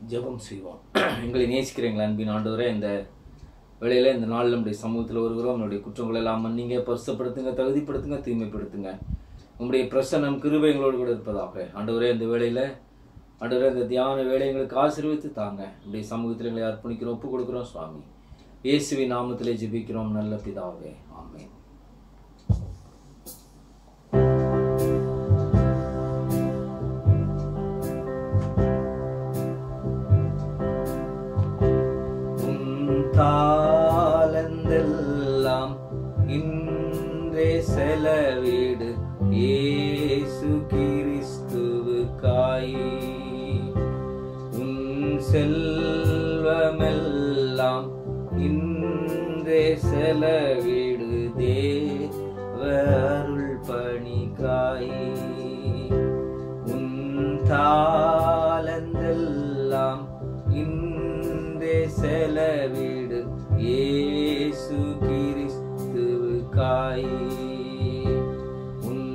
ஜெபம் செய்வோம் எங்களை நேசிக்கிறீங்களா அன்பின் ஆண்டவரே இந்த வேளையில் இந்த நாள் நம்முடைய சமூகத்தில் வருகிறோம் நம்மளுடைய குற்றங்களை எல்லாம் மன்னிங்க பரிசுப்படுத்துங்க தகுதிப்படுத்துங்க தூய்மைப்படுத்துங்க உங்களுடைய பிரசன்னம் கிருபை எங்களோடு கூட இருப்பதாக ஆண்டவரே இந்த வேளையில் ஆண்டவரே இந்த தியான வேலை எங்களுக்கு ஆசீர்வதித்து தாங்க நம்முடைய சமூகத்தில் எங்களை அர்ப்பணிக்கிறோம் ஒப்பு கொடுக்குறோம் சுவாமி இயேசுவின் நாமத்திலே ஜெபிக்கிறோம் நல்ல பிதாவே ஆமென் உம் தாளந்தெல்லாம் இன்றே செலவிடு இயேசு கிறிஸ்துவுக்காய் உன் செல்வமெல்லாம் இன்றே செலவிடு தேவ அருள் பணிக்காய் உன் தாளந்தெல்லாம் இன்றே செலவிடு இயேசு கிறிஸ்துவுக்காய் உன்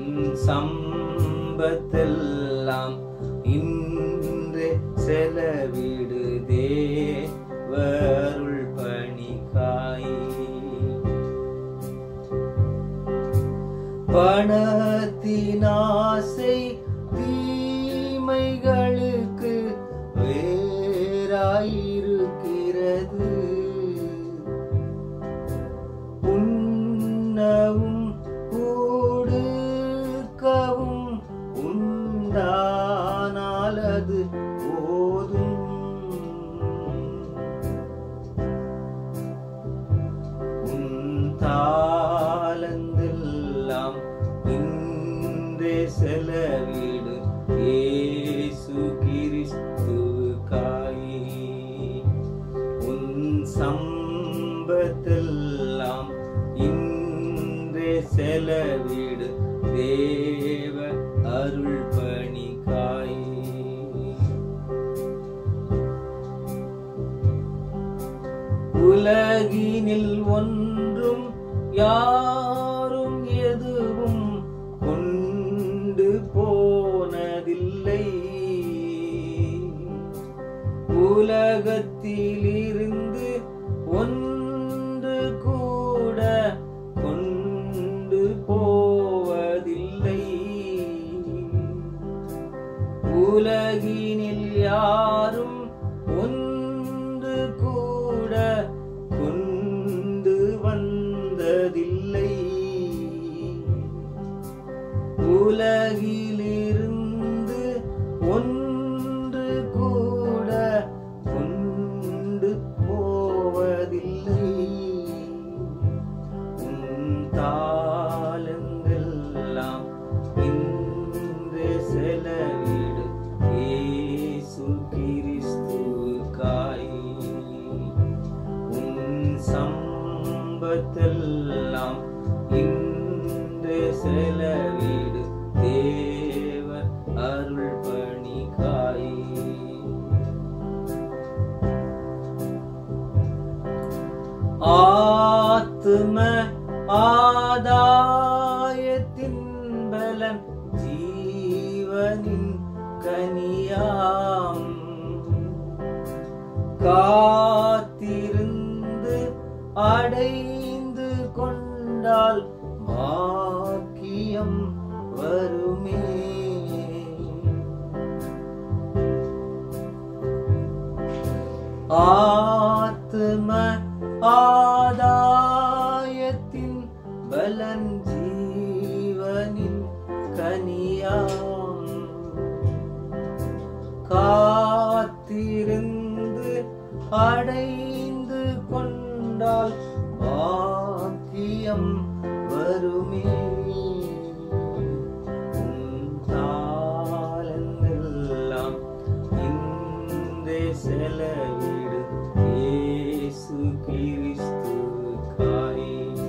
சம்பத்தெல்லாம் இன்றே செலவிடு தேவ அருள் பணிக்காய் பணத்தினாசை தீமைகளுக்கு வேறாயிருக்கிறது உண்ணவும் ஊடுக்கவும் உண்டானால் அது போதும் உன் தாளந்தெல்லாம் இன்றே செலவிடு இயேசு கிறிஸ்துவுக்காய் உன் சம்பத்தெல்லாம் இன்றே செலவிடு தேவ அருள் பணிக்காய் உலகினில் ஒன்றும் யாரும் எதுவும் கொண்டு போனதில்லை உலகத்திலிருந்து ஒன்று கூட கொண்டு போவதில்லை உலகினில் யாரும் ஒன்று கூட கொண்டு வந்ததில்லை உலகிலிருந்து ஒன்று கூட கொண்டு போவதில்லை உன் தாளந்தெல்லாம் இன்று செலவிடு இயேசு கிறிஸ்துவுக்காய் உன் சம்பத்தெல்லாம் இன்று செலவிடு தேவ அருள் பணிக்காய் ஆத்தும ஆதாயத்தின் பலன் ஜீவனின் கனியாம் காத்திருந்து அடைந்து கொண்டால் பாக்கியம் வருமே ஆத்ம ஆதாயத்தின் பலன் ஜீவனின் கனியாம் காத்திருந்து அடைந்து கொண்டால் பாக்கியம் வருமே உன் தாளந்தெல்லாம் இன்றே செலவிடு இயேசு கிறிஸ்துவுக்காய்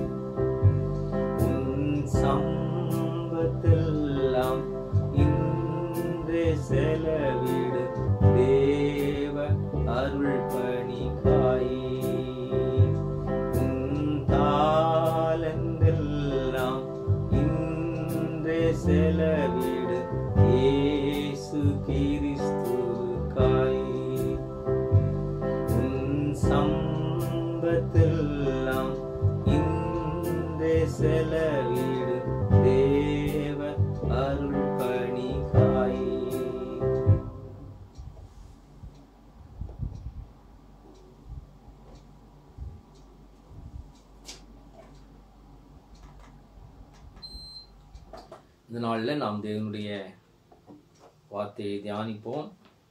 உன் சம்பத்தெல்லாம் இன்றே செலவிடு தேவ அருள் பணிக்காய் உன் தாளந்தெல்லாம் இன்றே செலவிடு இயேசு கிறிஸ்துவுக்காய் இந்த நாளில் நாம் தேவனுடைய வார்த்தையை தியானிப்போம்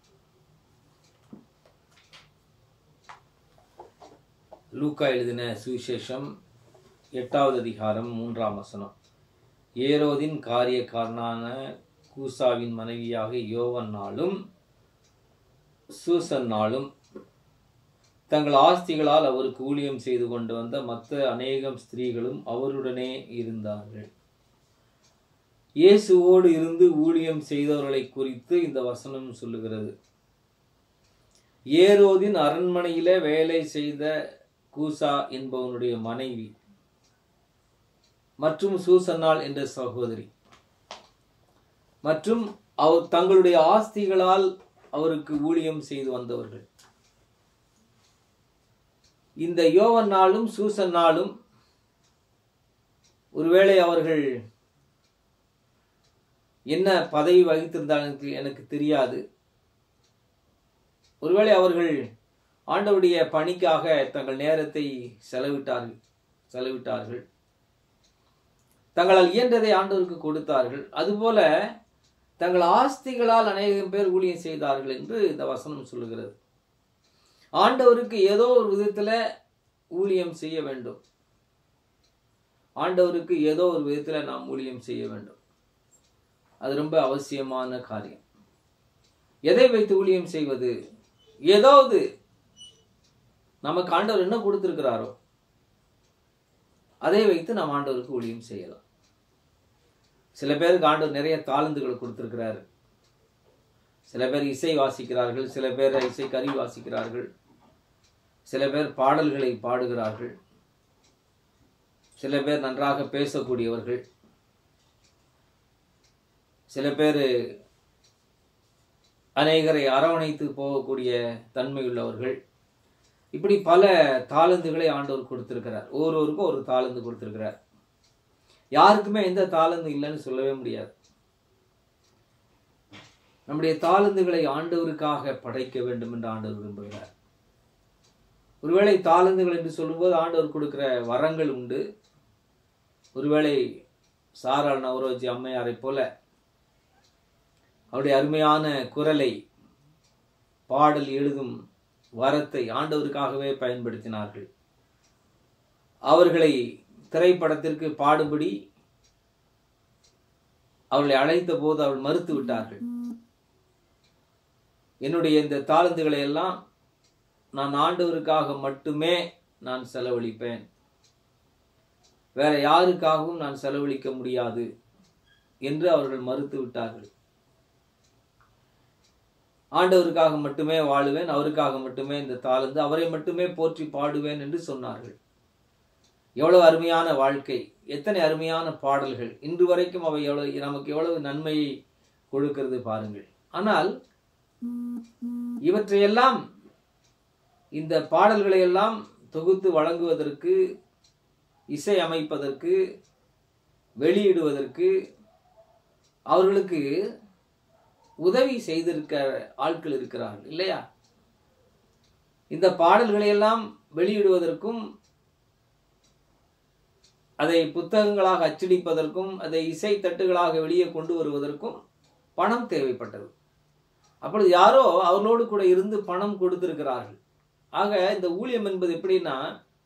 லூக்கா எழுதின சுவிசேஷம் எட்டாவது அதிகாரம் மூன்றாம் வசனம் ஏரோதின் காரியக்காரனான கூசாவின் மனைவியாக யோவன்னாலும் சூசன்னாலும் தங்கள் ஆஸ்திகளால் அவருக்கு ஊழியம் செய்து கொண்டு வந்த மற்ற அநேகம் ஸ்திரீகளும் அவருடனே இருந்தார்கள் இயேசுவோடு இருந்து ஊழியம் செய்தவர்களை குறித்து இந்த வசனம் சொல்லுகிறது ஏரோதின் அரண்மனையில வேலை செய்த கூசா என்பவனுடைய மனைவி மற்றும் சூசன்னாள் என்ற சகோதரி மற்றும் அவர் தங்களுடைய ஆஸ்திகளால் அவருக்கு ஊழியம் செய்து வந்தவர்கள் இந்த யோவன்னாலும் சூசன்னாலும் ஒருவேளை அவர்கள் என்ன பதவி வகித்திருந்தால் எனக்கு எனக்கு தெரியாது ஒருவேளை அவர்கள் ஆண்டவருடைய பணிக்காக தங்கள் நேரத்தை செலவிட்டார்கள் செலவிட்டார்கள் தங்களால் இயன்றதை ஆண்டவருக்கு கொடுத்தார்கள் அதுபோல தங்கள் ஆஸ்திகளால் அநேகம் பேர் ஊழியம் செய்தார்கள் என்று இந்த வசனம் சொல்லுகிறது ஆண்டவருக்கு ஏதோ ஒரு விதத்துல ஊழியம் செய்ய வேண்டும் ஆண்டவருக்கு ஏதோ ஒரு விதத்துல நாம் ஊழியம் செய்ய வேண்டும் அது ரொம்ப அவசியமான காரியம் எதை வைத்து ஊழியம் செய்வது ஏதாவது நமக்கு ஆண்டவர் என்ன கொடுத்திருக்கிறாரோ அதை வைத்து நாம் ஆண்டவருக்கு ஊழியம் செய்யலாம் சில பேருக்கு ஆண்டவர் நிறைய தாளந்துகளை கொடுத்திருக்கிறாரு சில பேர் இசை வாசிக்கிறார்கள் சில பேர் இசை கருவி வாசிக்கிறார்கள் சில பேர் பாடல்களை பாடுகிறார்கள் சில பேர் நன்றாக பேசக்கூடியவர்கள் சில பேர் அநேகரை அரவணைத்து போகக்கூடிய தன்மையுள்ளவர்கள் இப்படி பல தாளந்துகளை ஆண்டவர் கொடுத்திருக்கிறார் ஒவ்வொருவருக்கும் ஒரு தாளந்து கொடுத்திருக்கிறார் யாருக்குமே எந்த தாளந்து இல்லைன்னு சொல்லவே முடியாது நம்முடைய தாளந்துகளை ஆண்டவருக்காக படைக்க வேண்டும் என்று ஆண்டவர் விரும்புகிறார் ஒருவேளை தாளந்துகள் என்று சொல்லும்போது ஆண்டவர் கொடுக்கிற வரங்கள் உண்டு ஒருவேளை சாராள் நவரோஜி அம்மையாரை போல அவருடைய அருமையான குரலை பாடல் எழுதும் வரத்தை ஆண்டவருக்காகவே பயன்படுத்தினார்கள் அவர்களை திரைப்படத்திற்கு பாடுபடி அவர்களை அழைத்த போது அவள் மறுத்து விட்டார்கள் என்னுடைய இந்த தாளந்துகளை எல்லாம் நான் ஆண்டவருக்காக மட்டுமே நான் செலவழிப்பேன் வேற யாருக்காகவும் நான் செலவழிக்க முடியாது என்று அவர்கள் மறுத்து விட்டார்கள் ஆண்டவருக்காக மட்டுமே வாழுவேன் அவருக்காக மட்டுமே இந்த தாளந்து அவரை மட்டுமே போற்றி பாடுவேன் என்று சொன்னார்கள் எவ்வளவு அருமையான வாழ்க்கை எத்தனை அருமையான பாடல்கள் இன்று வரைக்கும் அவை எவ்வளவு நமக்கு எவ்வளவு நன்மையை கொடுக்கிறது பாருங்கள் ஆனால் இவற்றையெல்லாம் இந்த பாடல்களை எல்லாம் தொகுத்து வழங்குவதற்கு இசை அமைப்பதற்கு வெளியிடுவதற்கு அவர்களுக்கு உதவி செய்திருக்க ஆட்கள் இருக்கிறார்கள் இல்லையா இந்த பாடல்களை எல்லாம் வெளியிடுவதற்கும் அதை புத்தகங்களாக அச்சடிப்பதற்கும் அதை இசை தட்டுகளாக வெளியே கொண்டு வருவதற்கும் பணம் தேவைப்பட்டது அப்பொழுது யாரோ அவர்களோடு கூட இருந்து பணம் கொடுத்திருக்கிறார்கள் ஆக இந்த ஊழியம் என்பது எப்படின்னா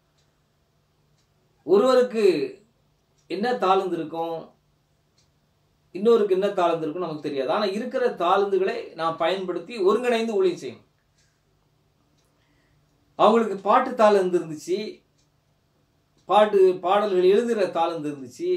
ஒருவருக்கு என்ன தாழ்ந்து இருக்கும் இன்னொருக்கு என்ன தாழ்ந்து இருக்கும் நமக்கு தெரியாது ஆனா இருக்கிற தாழ்ந்துகளை நாம் பயன்படுத்தி ஒருங்கிணைந்து ஊழியம் செய்யணும் அவங்களுக்கு பாட்டு தாளந்து இருந்துச்சு பாட்டு பாடல்கள் எழுதுகிற தாளந்து இருந்துச்சு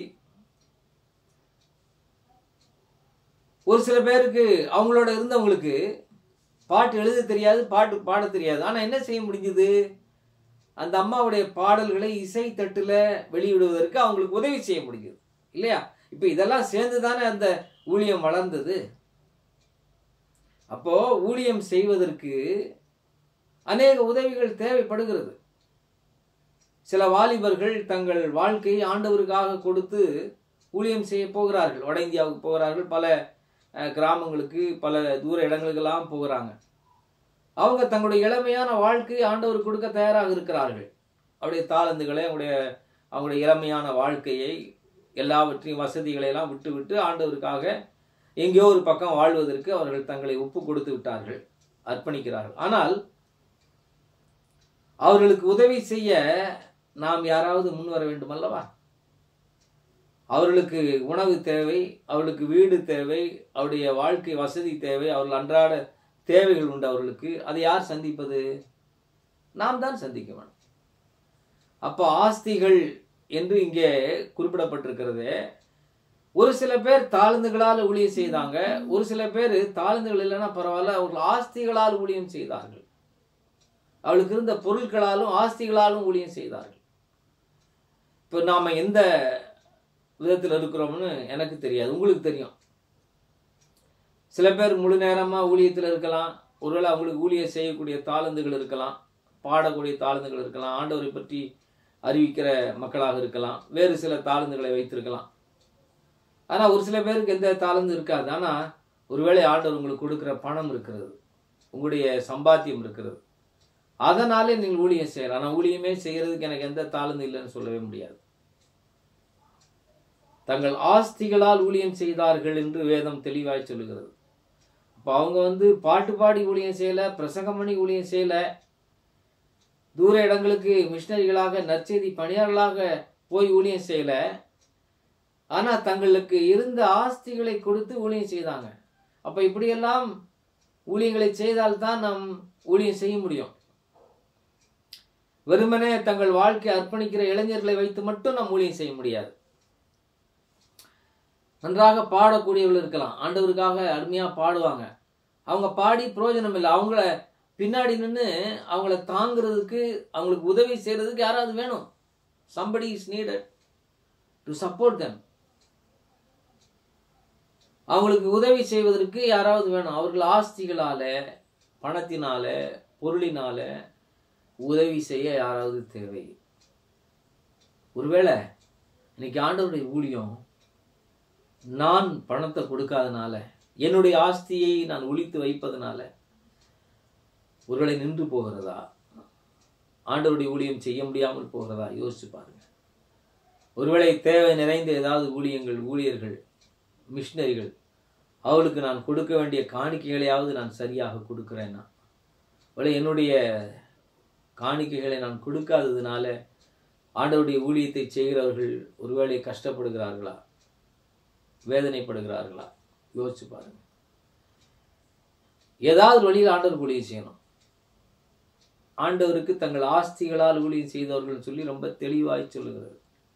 ஒரு சில பேருக்கு அவங்களோட இருந்தவங்களுக்கு பாட்டு எழுத தெரியாது பாட்டு பாட தெரியாது ஆனா என்ன செய்ய முடிஞ்சது அந்த அம்மாவுடைய பாடல்களை இசை தட்டுல வெளியிடுவதற்கு அவங்களுக்கு உதவி செய்ய முடிஞ்சது இல்லையா இப்ப இதெல்லாம் சேர்ந்து தானே அந்த ஊழியம் வளர்ந்தது அப்போ ஊழியம் செய்வதற்கு அநேக உதவிகள் தேவைப்படுகிறது சில வாலிபர்கள் தங்கள் வாழ்க்கையை ஆண்டவருக்காக கொடுத்து ஊழியம் செய்ய போகிறார்கள் வட இந்தியாவுக்கு போகிறார்கள் பல அஹ், கிராமங்களுக்கு பல தூர இடங்களுக்கெல்லாம் போகிறாங்க அவங்க தங்களுடைய இளமையான வாழ்க்கையை ஆண்டவருக்கு கொடுக்க தயாராக இருக்கிறார்கள் அவருடைய தாளந்துகளை அவங்களுடைய அவங்களுடைய இளமையான வாழ்க்கையை எல்லாவற்றையும் வசதிகளை எல்லாம் விட்டு விட்டு ஆண்டவருக்காக எங்கேயோ ஒரு பக்கம் வாழ்வதற்கு அவர்கள் தங்களை ஒப்பு கொடுத்து விட்டார்கள் அர்ப்பணிக்கிறார்கள் ஆனால் அவர்களுக்கு உதவி செய்ய நாம் யாராவது முன் வர வேண்டும் அல்லவா அவர்களுக்கு உணவு தேவை அவர்களுக்கு வீடு தேவை அவருடைய வாழ்க்கை வசதி தேவை அவர்கள் அன்றாட தேவைகள் உண்டு அவர்களுக்கு அதை யார் சந்திப்பது நாம் தான் சந்திக்க வேண்டும் அப்போ ஆஸ்திகள் என்று இங்கே குறிப்பிடப்பட்டிருக்கிறது ஒரு சில பேர் தாழ்ந்துகளால் ஊழியம் செய்தாங்க ஒரு சில பேர் தாழ்ந்துகள் இல்லைன்னா பரவாயில்ல அவர்கள் ஆஸ்திகளால் ஊழியம் செய்தார்கள் அவளுக்கு இருந்த பொருட்களாலும் ஆஸ்திகளாலும் ஊழியம் செய்தார்கள் இப்போ நாம் எந்த விதத்தில் இருக்கிறோம்னு எனக்கு தெரியாது உங்களுக்கு தெரியும் சில பேர் முழு நேரமாக ஊழியத்தில் இருக்கலாம் ஒருவேளை அவங்களுக்கு ஊழியம் செய்யக்கூடிய தாளந்துகள் இருக்கலாம் பாடக்கூடிய தாளந்துகள் இருக்கலாம் ஆண்டவரை பற்றி அறிவிக்கிற மக்களாக இருக்கலாம் வேறு சில தாளந்துகளை வைத்திருக்கலாம் ஆனால் ஒரு சில பேருக்கு எந்த தாளந்து இருக்காது ஆனால் ஒருவேளை ஆண்டவர் உங்களுக்கு கொடுக்குற பணம் இருக்கிறது உங்களுடைய சம்பாத்தியம் இருக்கிறது அதனாலே நீங்கள் ஊழியம் செய்யலாம் ஆனால் ஊழியமே செய்யறதுக்கு எனக்கு எந்த தாளந்து இல்லைன்னு சொல்லவே முடியாது தங்கள் ஆஸ்திகளால் ஊழியம் செய்தார்கள் என்று வேதம் தெளிவாய் சொல்லுகிறது அப்போ அவங்க வந்து பாட்டு பாடி ஊழியம் செய்யல பிரசங்கம் பண்ணி ஊழியம் செய்யல தூர இடங்களுக்கு மிஷினரிகளாக நற்செய்தி பணியாளர்களாக போய் ஊழியம் செய்யல ஆனா தங்களுக்கு இருந்த ஆஸ்திகளை கொடுத்து ஊழியம் செய்தாங்க அப்ப இப்படியெல்லாம் ஊழியங்களை செய்தால்தான் நாம் ஊழியம் செய்ய முடியும் வெறுமனே தங்கள் வாழ்க்கை அர்ப்பணிக்கிற இளைஞர்களை வைத்து மட்டும் நாம் ஊழியம் செய்ய முடியாது நன்றாக பாடக்கூடியவர்கள் இருக்கலாம் ஆண்டவருக்காக அருமையா பாடுவாங்க அவங்க பாடி பிரயோஜனம் இல்லை அவங்கள பின்னாடி நின்று அவங்கள தாங்கிறதுக்கு அவங்களுக்கு உதவி செய்யறதுக்கு யாராவது வேணும் somebody is needed to support them அவங்களுக்கு உதவி செய்வதற்கு யாராவது வேணும் அவர்கள் ஆஸ்திகளால பணத்தினால பொருளினால உதவி செய்ய யாராவது தேவை ஒருவேளை இன்னைக்கு ஆண்டவருடைய ஊழியம் நான் பணத்தை கொடுக்காதனால என்னுடைய ஆஸ்தியை நான் ஒழித்து வைப்பதனால ஒருவேளை நின்று போகிறதா ஆண்டவருடைய ஊழியம் செய்ய முடியாமல் போகிறதா யோசிச்சு பாருங்க ஒருவேளை தேவை நிறைந்த ஏதாவது ஊழியங்கள் ஊழியர்கள் மிஷினரிகள் அவளுக்கு நான் கொடுக்க வேண்டிய காணிக்கைகளையாவது நான் சரியாக கொடுக்கிறேன்னா ஒருவேளை என்னுடைய காணிக்கைகளை நான் கொடுக்காததுனால ஆண்டவருடைய ஊழியத்தை செய்கிறவர்கள் ஒருவேளை கஷ்டப்படுகிறார்களா வேதனைப்படுகிறார்களா யோசிச்சு பாருங்க ஏதாவது வழியில் ஆண்டவர் ஊழியம் செய்யணும் ஆண்டவருக்கு தங்கள் ஆஸ்திகளால் ஊழியம் செய்தவர்கள் சொல்லி ரொம்ப தெளிவாய் சொல்லுகிறது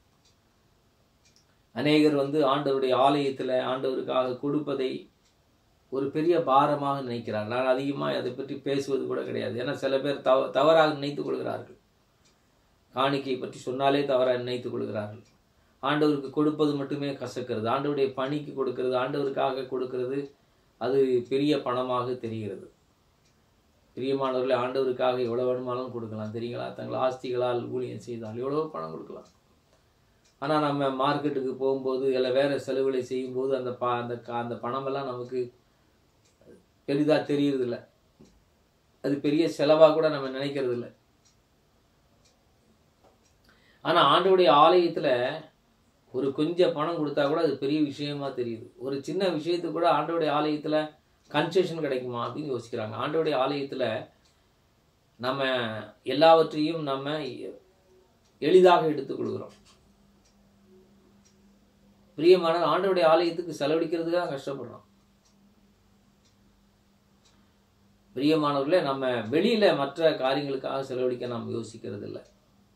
அநேகர் வந்து ஆண்டவருடைய ஆலயத்துல ஆண்டவருக்காக கொடுப்பதை ஒரு பெரிய பாரமாக நினைக்கிறார் நான் அதிகமாக அதை பற்றி பேசுவது கூட கிடையாது ஏன்னா சில பேர் தவ தவறாக நினைத்துக் கொள்கிறார்கள் காணிக்கை பற்றி சொன்னாலே தவறாக நினைத்துக் கொள்கிறார்கள் ஆண்டவருக்கு கொடுப்பது மட்டுமே கசக்கிறது ஆண்டவருடைய பணிக்கு கொடுக்கிறது ஆண்டவருக்காக கொடுக்கிறது அது பெரிய பணமாக தெரிகிறது பிரியமானவர்களை ஆண்டவருக்காக எவ்வளோ வேணுமானாலும் கொடுக்கலாம் தெரியுங்களா தங்கள் ஆஸ்திகளால் ஊழியம் செய்தால் எவ்வளோ பணம் கொடுக்கலாம் ஆனால் நம்ம மார்க்கெட்டுக்கு போகும்போது இல்லை வேறு செலவுகளை செய்யும்போது அந்த ப அந்த கா- அந்த பணமெல்லாம் நமக்கு பெரிதாக தெரியறதில்ல அது பெரிய செலவாக கூட நம்ம நினைக்கிறது இல்லை ஆனால் ஆண்டவருடைய ஆலயத்தில் ஒரு கொஞ்சம் பணம் கொடுத்தா கூட அது பெரிய விஷயமா தெரியுது ஒரு சின்ன விஷயத்துக்கு கூட ஆண்டவருடைய ஆலயத்தில் கன்செஷன் கிடைக்குமா அப்படின்னு யோசிக்கிறாங்க ஆண்டவருடைய ஆலயத்தில் நம்ம எல்லாவற்றையும் நம்ம எளிதாக எடுத்துக்கொள்கிறோம் பிரியமான ஆண்டவருடைய ஆலயத்துக்கு செலவழிக்கிறதுக்கு தான் கஷ்டப்படுறோம் பிரியமானவர்களே நம்ம வெளியில மற்ற காரியங்களுக்காக செலவழிக்க நாம் யோசிக்கிறது இல்லை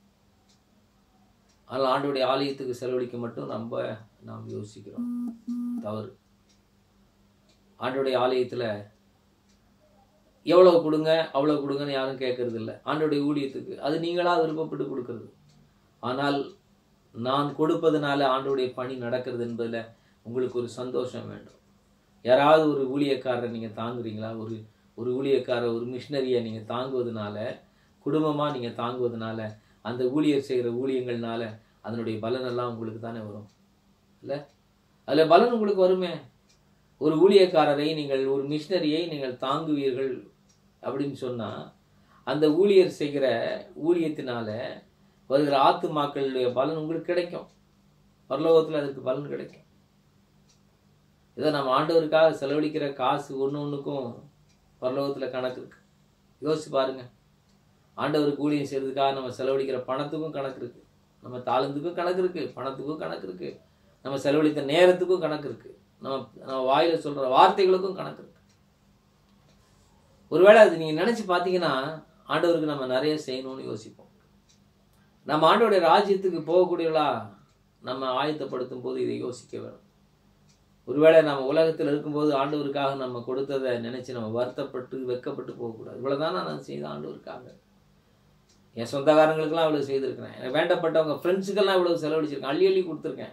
ஆனால் ஆண்டவருடைய ஆலயத்துக்கு செலவழிக்க மட்டும் நம்ம நாம் யோசிக்கிறோம் தவறு ஆண்டவருடைய ஆலயத்துல எவ்வளவு கொடுங்க அவ்வளவு கொடுங்கன்னு யாரும் கேட்கறது இல்லை ஆண்டவருடைய ஊழியத்துக்கு அது நீங்களா விருப்பப்பட்டு கொடுக்கிறது ஆனால் நான் கொடுப்பதனால ஆண்டவருடைய பணி நடக்கிறது என்பதுல உங்களுக்கு ஒரு சந்தோஷம் வேண்டும் யாராவது ஒரு ஊழியக்காரரை நீங்க தாங்குறீங்களா ஒரு ஒரு ஊழியக்காரர் ஒரு மிஷினரியை நீங்க தாங்குவதனால குடும்பமா நீங்க தாங்குவதனால அந்த ஊழியர் செய்கிற ஊழியங்கள்னால அதனுடைய பலனெல்லாம் உங்களுக்கு தானே வரும் இல்ல அதுல பலன் உங்களுக்கு வருமே ஒரு ஊழியக்காரரை நீங்கள் ஒரு மிஷினரியை நீங்கள் தாங்குவீர்கள் அப்படின்னு சொன்னா அந்த ஊழியர் செய்கிற ஊழியத்தினால வருகிற ஆத்துமாக்களுடைய பலன் உங்களுக்கு கிடைக்கும் பரலோகத்தில் அதற்கு பலன் கிடைக்கும் இதை நம்ம ஆண்டவருக்காக செலவழிக்கிற காசு ஒன்று ஒன்றுக்கும் பரலோகத்தில் கணக்கு இருக்கு யோசிச்சு பாருங்க ஆண்டவருக்கு ஊழியம் செய்யறதுக்காக நம்ம செலவழிக்கிற பணத்துக்கும் கணக்கு இருக்கு நம்ம தாளந்துக்கும் கணக்கு இருக்கு பணத்துக்கும் கணக்கு இருக்கு நம்ம செலவழித்த நேரத்துக்கும் கணக்கு இருக்கு நம்ம நம்ம வாயில சொல்ற வார்த்தைகளுக்கும் கணக்கு இருக்கு ஒருவேளை அது நீங்க நினைச்சு பார்த்தீங்கன்னா ஆண்டவருக்கு நம்ம நிறைய செய்யணும்னு யோசிப்போம் நம்ம ஆண்டவருடைய ராஜ்யத்துக்கு போகக்கூடியவளா நம்ம ஆயத்தப்படுத்தும் போது இதை யோசிக்க வேணும் ஒருவேளை நம்ம உலகத்தில் இருக்கும்போது ஆண்டவருக்காக நம்ம கொடுத்ததை நினைச்சு நம்ம வருத்தப்பட்டு வெக்கப்பட்டு போகக்கூடாது இவ்வளவுதான் நான் செய்த ஆண்டவருக்காக என் சொந்தக்காரங்களுக்கெல்லாம் இவ்வளவு செய்திருக்கிறேன் எனக்கு வேண்டப்பட்டவங்க ஃப்ரெண்ட்ஸுக்கெல்லாம் இவ்வளவு செலவழிச்சிருக்கேன் அள்ளி அள்ளி கொடுத்துருக்கேன்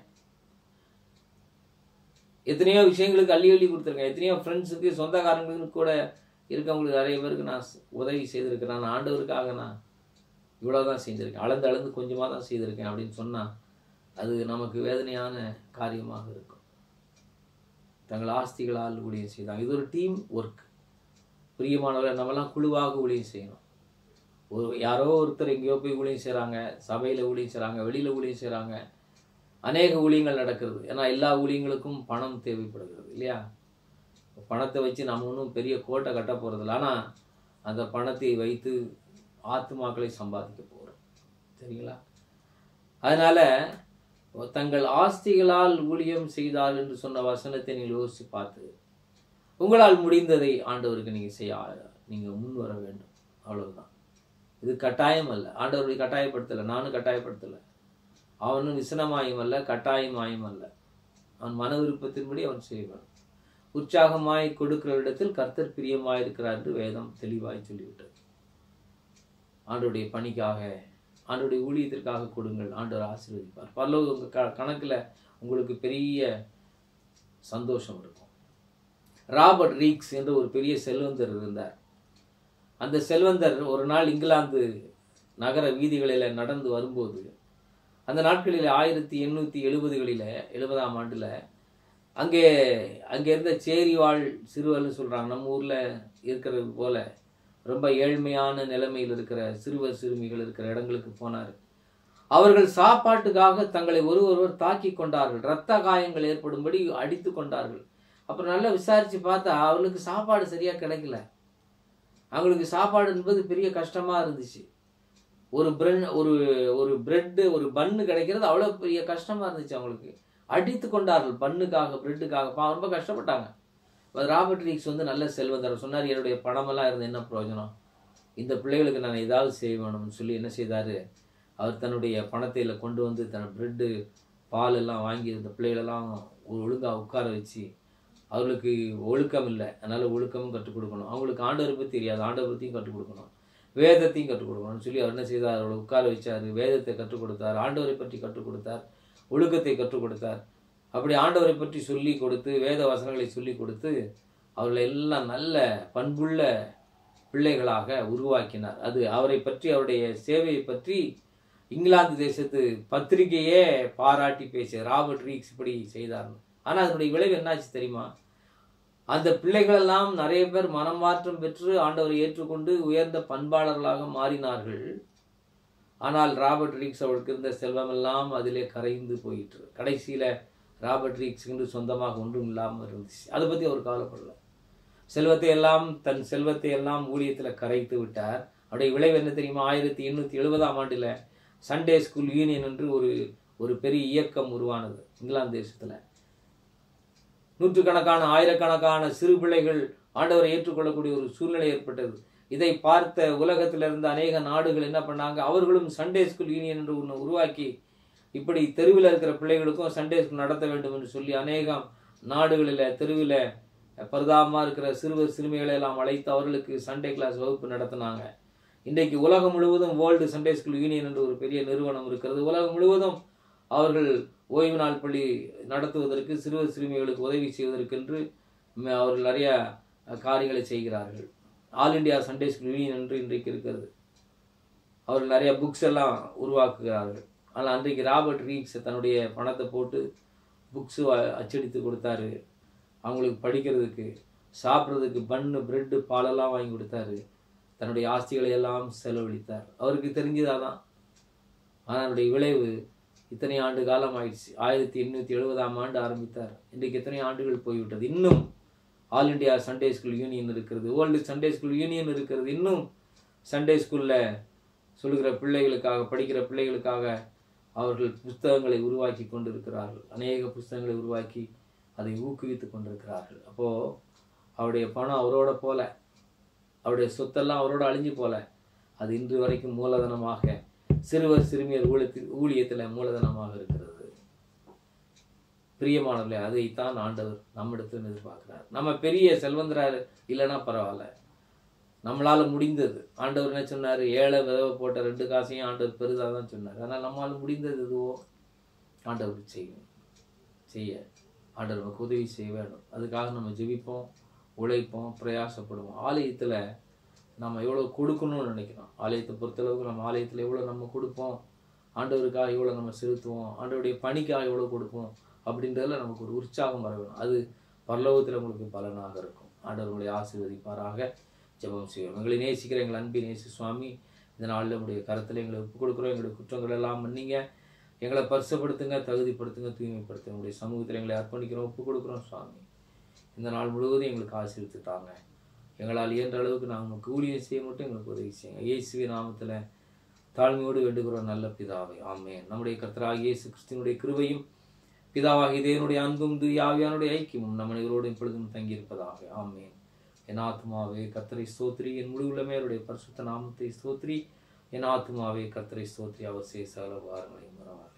எத்தனையோ விஷயங்களுக்கு அள்ளி அள்ளி கொடுத்துருக்கேன் எத்தனையோ ஃப்ரெண்ட்ஸுக்கு சொந்தக்காரங்களுக்கு கூட இருக்கவங்களுக்கு நிறைய பேருக்கு நான் உதவி செய்திருக்கிறேன் நான் ஆண்டவருக்காக நான் இவ்வளோதான் செஞ்சுருக்கேன் அளந்து அளந்து கொஞ்சமாக தான் செய்திருக்கேன் அப்படின்னு சொன்னால் அது நமக்கு வேதனையான காரியமாக இருக்கும் தங்கள் ஆஸ்திகளால் ஊழியம் செய்தாங்க இது ஒரு டீம் ஒர்க் பிரியமானவர்கள் நம்மலாம் குழுவாக ஊழியம் செய்யணும் ஒரு யாரோ ஒருத்தர் எங்கேயோ போய் ஊழியம் செய்கிறாங்க சபையில் ஊழியம் செய்கிறாங்க வெளியில் ஊழியம் செய்கிறாங்க அநேக ஊழியங்கள் நடக்கிறது ஏன்னா எல்லா ஊழியங்களுக்கும் பணம் தேவைப்படுகிறது இல்லையா பணத்தை வச்சு நம்ம ஒன்றும் பெரிய கோட்டை கட்ட போகிறதில்ல ஆனால் அந்த பணத்தை வைத்து ஆத்துமாக்களை சம்பாதிக்க போகிறோம் சரிங்களா அதனால தங்கள் ஆஸ்திகளால் ஊழியம் செய்தால் என்று சொன்ன வசனத்தை நீங்கள் யோசித்து பார்த்து உங்களால் முடிந்ததை ஆண்டவருக்கு நீங்கள் செய்ய நீங்கள் முன் வர வேண்டும் அவ்வளவுதான் இது கட்டாயம் அல்ல ஆண்டவருடைய கட்டாயப்படுத்தலை நானும் கட்டாயப்படுத்தலை அவனும் விசனமாயும் அல்ல கட்டாயமாயும் அல்ல அவன் மன விருப்பத்தின்படி அவன் செய்வான் உற்சாகமாய் கொடுக்கிற இடத்தில் கர்த்தர் பிரியமாய் இருக்கிறார் என்று வேதம் தெளிவாய் சொல்லிவிட்டது ஆண்டோடைய பணிக்காக ஆண்டோடைய ஊழியத்திற்காக கொடுங்கள் ஆண்டவர் ஆசீர்வதிப்பார் பரலோக உங்கள் க கணக்கில் உங்களுக்கு பெரிய சந்தோஷம் இருக்கும் ராபர்ட் ரீக்ஸ் என்ற ஒரு பெரிய செல்வந்தர் இருந்தார் அந்த செல்வந்தர் ஒரு நாள் இங்கிலாந்து நகர வீதிகளில் நடந்து வரும்போது அந்த நாட்களில் ஆயிரத்தி எண்ணூற்றி எழுபதுகளில் எழுபதாம் ஆண்டில் அங்கே அங்கே இருந்த சேரி வாழ் சிறுவர்னு சொல்கிறாங்க நம்ம ஊரில் இருக்கிறது போல ரொம்ப ஏழ்மையான நிலைமையில் இருக்கிற சிறுவர் சிறுமிகள் இருக்கிற இடங்களுக்கு போனார் அவர்கள் சாப்பாட்டுக்காக தங்களை ஒரு ஒருவர் தாக்கி கொண்டார்கள் இரத்த காயங்கள் ஏற்படும்படி அடித்து கொண்டார்கள் அப்புறம் நல்லா விசாரித்து பார்த்தா அவர்களுக்கு சாப்பாடு சரியாக கிடைக்கல அவங்களுக்கு சாப்பாடு என்பது பெரிய கஷ்டமாக இருந்துச்சு ஒரு பிரெட் ஒரு ஒரு பிரெட்டு ஒரு பன்னு கிடைக்கிறது அவ்வளோ பெரிய கஷ்டமாக இருந்துச்சு அவங்களுக்கு அடித்து கொண்டார்கள் பண்ணுக்காக பிரெட்டுக்காக ரொம்ப கஷ்டப்பட்டாங்க ராபர்ட் ரீக்ஸ் வந்து நல்ல செல்வந்தர் சொன்னார் என்னுடைய பணமெல்லாம் இருந்து என்ன பிரயோஜனம் இந்த பிள்ளைகளுக்கு நான் ஏதாவது செய்ய வேணும்னு சொல்லி என்ன செய்தார் அவர் தன்னுடைய பணத்தையில் கொண்டு வந்து தன் பிரெட்டு பால் எல்லாம் வாங்கி இந்த பிள்ளைகளெல்லாம் ஒழுங்காக உட்கார வச்சு அவர்களுக்கு ஒழுக்கம் இல்லை அதனால் ஒழுக்கமும் கற்றுக் கொடுக்கணும் அவங்களுக்கு ஆண்டவரை பற்றி தெரியாது ஆண்டவரை பற்றியும் கற்றுக் கொடுக்கணும் வேதத்தையும் கற்றுக் கொடுக்கணும்னு சொல்லி அவர் என்ன செய்தார் அவளை உட்கார வச்சார் வேதத்தை கற்றுக் கொடுத்தார் ஆண்டவரை பற்றி கற்றுக் கொடுத்தார் ஒழுக்கத்தை கற்றுக் கொடுத்தார் அப்படி ஆண்டவரை பற்றி சொல்லி கொடுத்து வேத வசனங்களை சொல்லி கொடுத்து அவர்களை எல்லாம் நல்ல பண்புள்ள பிள்ளைகளாக உருவாக்கினார் அது அவரை பற்றி அவருடைய சேவையை பற்றி இங்கிலாந்து தேசத்து பத்திரிகையே பாராட்டி பேசிய ராபர்ட் ரீக்ஸ் இப்படி செய்தார் ஆனால் அதனுடைய விளைவு என்னாச்சு தெரியுமா அந்த பிள்ளைகளெல்லாம் நிறைய பேர் மனம் மாற்றம் பெற்று ஆண்டவரை ஏற்றுக்கொண்டு உயர்ந்த பண்பாளர்களாக மாறினார்கள் ஆனால் ராபர்ட் ரீக்ஸ் அவருக்கு இருந்த செல்வமெல்லாம் அதிலே கரைந்து போயிற்று கடைசியில் ராபர்ட் ரீக்ஸுக்கு சொந்தமாக ஒன்றும் இல்லாமல் இருந்துச்சு அதை பற்றி அவர் கவலைப்படல செல்வத்தை எல்லாம் தன் செல்வத்தை எல்லாம் ஊழியத்தில் கரைத்து விட்டார் அவருடைய விளைவு என்ன தெரியுமா ஆயிரத்தி எண்ணூற்றி எழுபதாம் ஆண்டில் சண்டே ஸ்கூல் யூனியன் என்று ஒரு ஒரு பெரிய இயக்கம் உருவானது இங்கிலாந்து தேசத்தில் நூற்றுக்கணக்கான ஆயிரக்கணக்கான சிறு பிள்ளைகள் ஆண்டவரை ஏற்றுக்கொள்ளக்கூடிய ஒரு சூழ்நிலை ஏற்பட்டது இதை பார்த்த உலகத்தில் இருந்த அநேக நாடுகள் என்ன பண்ணாங்க அவர்களும் சண்டே ஸ்கூல் யூனியன் என்று ஒன்று உருவாக்கி இப்படி தெருவில் இருக்கிற பிள்ளைகளுக்கும் சண்டே ஸ்கூல் நடத்த வேண்டும் என்று சொல்லி அநேகம் நாடுகளில் தெருவில் பரிதாபமாக இருக்கிற சிறுவர் சிறுமிகளை எல்லாம் அழைத்து அவர்களுக்கு சண்டே கிளாஸ் வகுப்பு நடத்தினாங்க இன்றைக்கு உலகம் முழுவதும் வேர்ல்டு சண்டே ஸ்கூல் யூனியன் என்று ஒரு பெரிய நிறுவனம் இருக்கிறது உலகம் முழுவதும் அவர்கள் ஓய்வு நாள் பள்ளி நடத்துவதற்கு சிறுவர் சிறுமிகளுக்கு உதவி செய்வதற்கென்று அவர்கள் நிறைய காரியங்களை செய்கிறார்கள் all India Sunday school union என்று இன்றைக்கு இருக்கிறது அவர்கள் நிறைய புக்ஸ் எல்லாம் உருவாக்குகிறார்கள் ஆனால் அன்றைக்கு ராபர்ட் ரீக்ஸ் தன்னுடைய பணத்தை போட்டு புக்ஸு அச்சடித்து கொடுத்தாரு அவங்களுக்கு படிக்கிறதுக்கு சாப்பிட்றதுக்கு பன்னு பிரெட்டு பாலெல்லாம் வாங்கி கொடுத்தாரு தன்னுடைய ஆஸ்திகளை எல்லாம் செலவழித்தார் அவருக்கு தெரிஞ்சதாக தான் ஆனால் அவருடைய விளைவு இத்தனை ஆண்டு காலம் ஆயிடுச்சு ஆயிரத்தி எண்ணூற்றி எழுபதாம் ஆண்டு ஆரம்பித்தார் இன்றைக்கு எத்தனை ஆண்டுகள் போய்விட்டது இன்னும் all India Sunday school union இருக்கிறது வேர்ல்டு சண்டே ஸ்கூல் யூனியன் இருக்கிறது இன்னும் சண்டே ஸ்கூலில் சொல்லுகிற பிள்ளைகளுக்காக படிக்கிற பிள்ளைகளுக்காக அவர்கள் புஸ்தகங்களை உருவாக்கி கொண்டிருக்கிறார்கள் அநேக புஸ்தகங்களை உருவாக்கி அதை ஊக்குவித்து கொண்டிருக்கிறார்கள் அப்போது அவருடைய பணம் அவரோட போல அவருடைய சொத்தெல்லாம் அவரோட அழிஞ்சு போல அது இன்று வரைக்கும் மூலதனமாக சிறுவர் சிறுமியர் ஊழியத்தில் ஊழியத்தில் மூலதனமாக இருக்கிறது பிரியமானவர்களே அதைத்தான் ஆண்டவர் நம்மிடத்தில் எதிர்பார்க்கிறார் நம்ம பெரிய செல்வந்தரார் இல்லைன்னா பரவாயில்ல நம்மளால முடிந்தது ஆண்டவர் என்ன சொன்னார் ஏழை விதவை போட்ட ரெண்டு காசையும் ஆண்டவர் பெரிதாக தான் சொன்னார் ஆனால் நம்மளால முடிந்தது எதுவோ ஆண்டவருக்கு செய்யணும் செய்ய ஆண்டவர் நமக்கு உதவி செய்ய வேண்டும் அதுக்காக நம்ம ஜெபிப்போம் உழைப்போம் பிரயாசப்படுவோம் ஆலயத்தில் நம்ம எவ்வளோ கொடுக்கணும்னு நினைக்கிறோம் ஆலயத்தை பொறுத்தளவுக்கு நம்ம ஆலயத்தில் எவ்வளோ நம்ம கொடுப்போம் ஆண்டவருக்காக எவ்வளோ நம்ம செலுத்துவோம் ஆண்டவருடைய பணிக்காக எவ்வளோ கொடுப்போம் அப்படின்றதுல நமக்கு ஒரு உற்சாகம் வர வேணும் அது பரலோகத்தில் உங்களுக்கு பலனாக இருக்கும் ஆண்டவர் உங்களை ஆசீர்வதிப்பாராக ஜெபம் செய்வோம் எங்களை நேசிக்கிற எங்கள் அன்பின் நேசி சுவாமி இந்த நாளில் உங்களுடைய கருத்தில் எங்களை ஒப்புக் கொடுக்குறோம் எங்களுடைய குற்றங்கள் எல்லாம் மன்னிங்க எங்களை பரிசுப்படுத்துங்க தகுதிப்படுத்துங்க தூய்மைப்படுத்துங்க உங்களுடைய சமூகத்தில் எங்களை அர்ப்பணிக்கிறோம் ஒப்புக் கொடுக்குறோம் சுவாமி இந்த நாள் முழுவதும் எங்களுக்கு ஆசீர்வித்து தாங்க எங்களால் இயன்ற அளவுக்கு நாங்கள் உமக்கு ஊழியம் செய்ய மட்டும் எங்களுக்கு உதவி செய்யுங்க இயேசுவின் நாமத்தில் தாழ்மையோடு வேண்டுகிறோம் நல்ல பிதாவை ஆமென் நம்முடைய கர்த்தராகிய இயேசு கிறிஸ்துவனுடைய கிருபையும் பிதாவாகிய தேவனுடைய அன்பும் ஆவியானுடைய ஐக்கியமும் நம்ம அனைவரோடு எப்பொழுதும் தங்கியிருப்பதாக ஆமென் என் ஆத்மாவே கர்த்தரை ஸ்தோத்ரி என் முடிவுள்ளமே அவருடைய பரிசுத்த நாமத்தை ஸ்தோத்ரி என் ஆத்மாவே கர்த்தரை ஸ்தோத்ரி அவர் சேசால வாரங்களையும் வரவார்